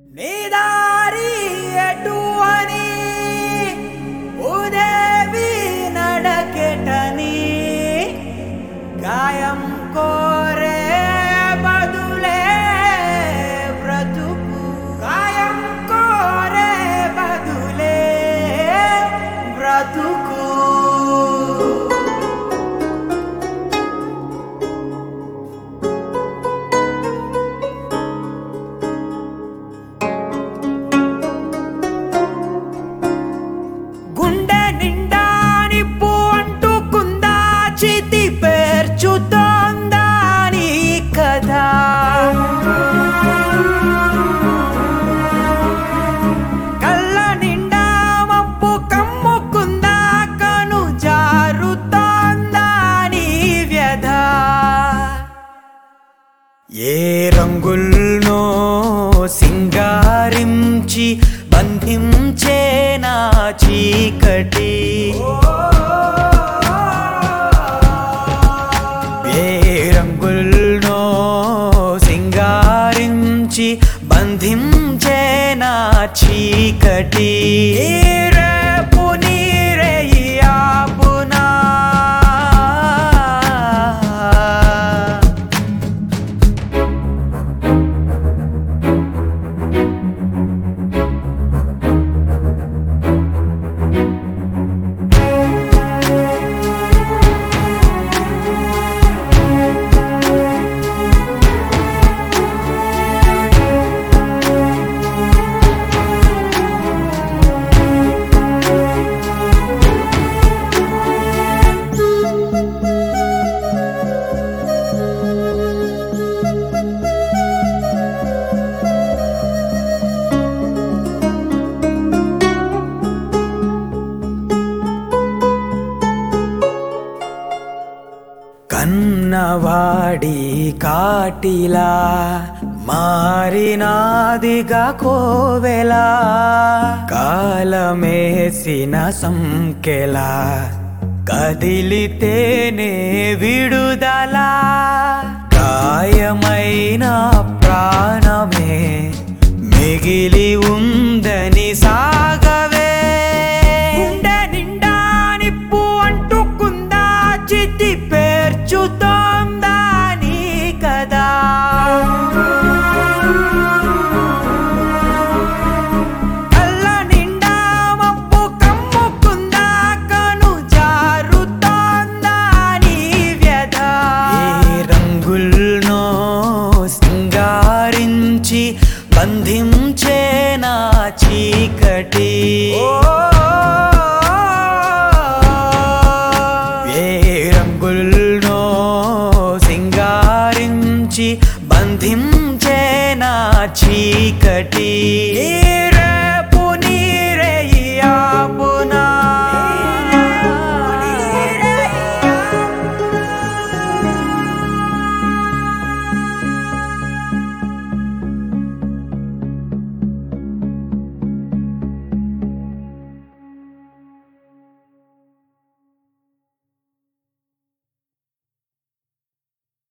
నీ దారి ఎటు అని ఉదేవి నడకెటని గాయం కోరే బదులే బ్రతుకు గాయం కోరే బదులే బ్రతుకు గుండె నిండా నిప్పు అంటుకుందా చితి పేర్చుతోందా నీ కదా కళ్ళ నిండా మబ్బు కమ్ముకుందా కను జారుతోందా నీ వ్యధ ఏ రంగుల్నో సింగారించి బంధించే నా చీకటి ఏ రంగుల్నో సింగారించి బంధించే నా చీకటి ఈ రేపు నీరే ఈ ఆపునా కన్నవాడి కాటిలా మారినాదిగా కోవెలా కాలమేసిన సంకెలా కదిలితేనే విడుదల గాయమైన ప్రాణమే మిగిలి ఉందని సాగవే గుండె నిండా నిప్పు అంటుకుందా చితి పేర్చుతోందా నీ కదా కళ్ళ నిండా మబ్బు కమ్ముకుందా కను జారుతోందా నీ వ్యధ ఏ రంగుల్నో సింగారించి బంధించే నా చీకటి ఏ రంగుల్నో సింగారించి బంధించే నా చీకటి ఏ